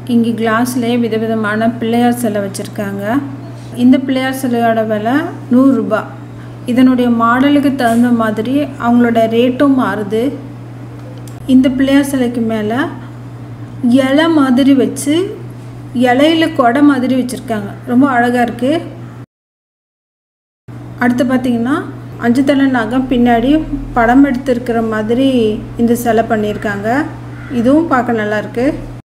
இங்கே கிளாஸ்லேயே விதவிதமான பிள்ளையார் சிலை வச்சுருக்காங்க இந்த பிள்ளையார் சிலையோட விலை நூறுரூபா இதனுடைய மாடலுக்கு தகுந்த மாதிரி அவங்களோட ரேட்டும் மாறுது இந்த பிள்ளையார் சிலைக்கு மேலே இலை மாதிரி வச்சு இலையில கொடை மாதிரி வச்சுருக்காங்க ரொம்ப அழகாக இருக்குது அடுத்து பார்த்தீங்கன்னா அஞ்சு தலை நகம் பின்னாடி படம் எடுத்திருக்கிற மாதிரி இந்த சிலை பண்ணியிருக்காங்க இதுவும் பார்க்க நல்லா இருக்கு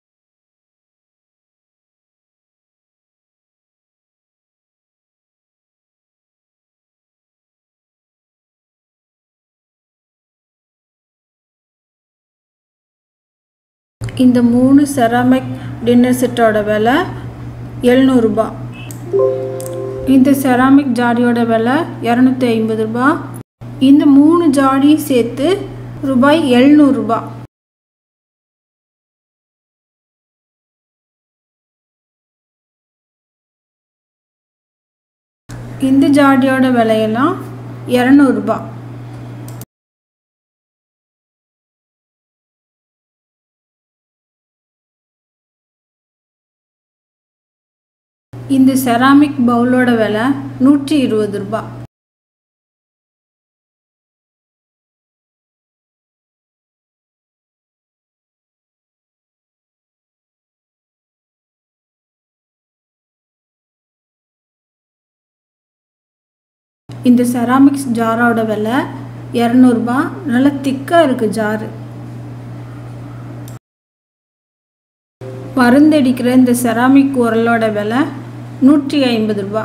இந்த மூணு செராமிக் டின்னர் செட்டோட விலை எழுநூறுபா இந்த செராமிக் ஜாடியோட விலை இரநூத்தி ஐம்பது ரூபா இந்த மூணு ஜாடியும் சேர்த்து ரூபாய் எழுநூறுபா இந்த ஜாடியோட விலையெல்லாம் இரநூறுபா இந்த செராமிக் பவுலோட விலை நூற்றி இருபது ரூபா இந்த செராமிக்ஸ் ஜாரோட விலை இரநூறுபா நல்லா திக்காக இருக்குது ஜாரு மருந்தடிக்கிற இந்த செராமிக் உரலோட விலை நூற்றி ஐம்பது ரூபா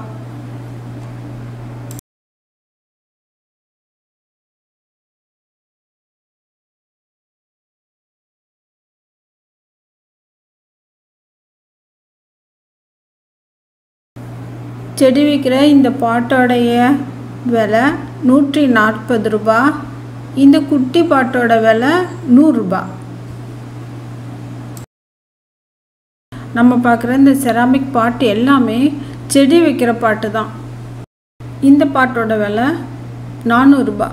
செடி வைக்கிற இந்த பாட்டோடைய விலை நூற்றி நாற்பது ரூபா இந்த குட்டி பாட்டோட விலை நூறுரூபா நம்ம பார்க்குற இந்த செராமிக் பாட்டு எல்லாமே செடி வைக்கிற பாட்டு தான் இந்த பாட்டோட விலை நானூறுரூபா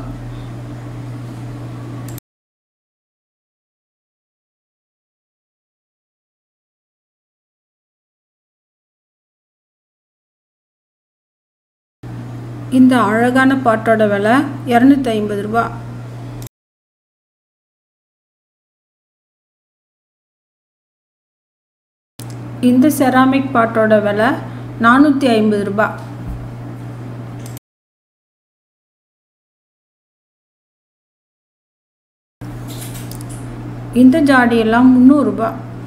இந்த அழகான பாட்டோட விலை இரநூத்தி ஐம்பது ரூபா இந்த செராமிக் பாட்டோட விலை நானூற்றி ஐம்பது ரூபா இந்த ஜாடியெல்லாம் முந்நூறுரூபா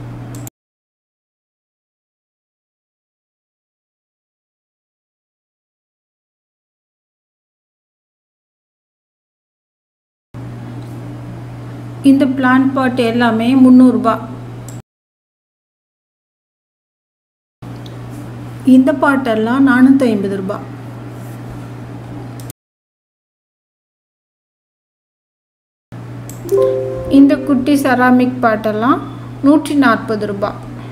இந்த பிளான்ட் பாட் எல்லாமே முந்நூறுரூபா இந்த பாட்டெல்லாம் நானூற்றி ஐம்பது ரூபா இந்த குட்டி செராமிக் பாட்டெல்லாம் நூற்றி நாற்பது ரூபா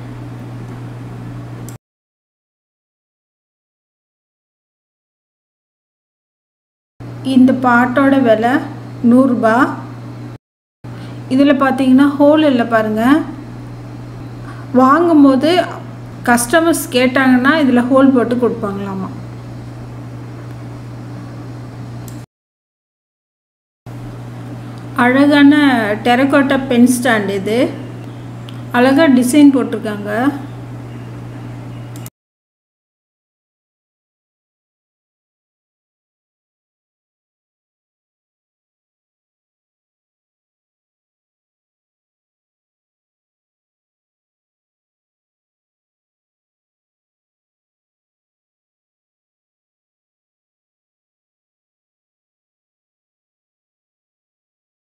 இந்த பாட்டோட விலை நூறுரூபா இதில் பார்த்தீங்கன்னா ஹோல் இல்லை பாருங்கள் வாங்கும்போது கஸ்டமர்ஸ் கேட்டாங்கன்னா இதில் ஹோல் போட்டு கொடுப்பாங்களாமா அழகான டெரக்கோட்டா பென் ஸ்டாண்ட் இது அழகாக டிசைன் போட்டிருக்காங்க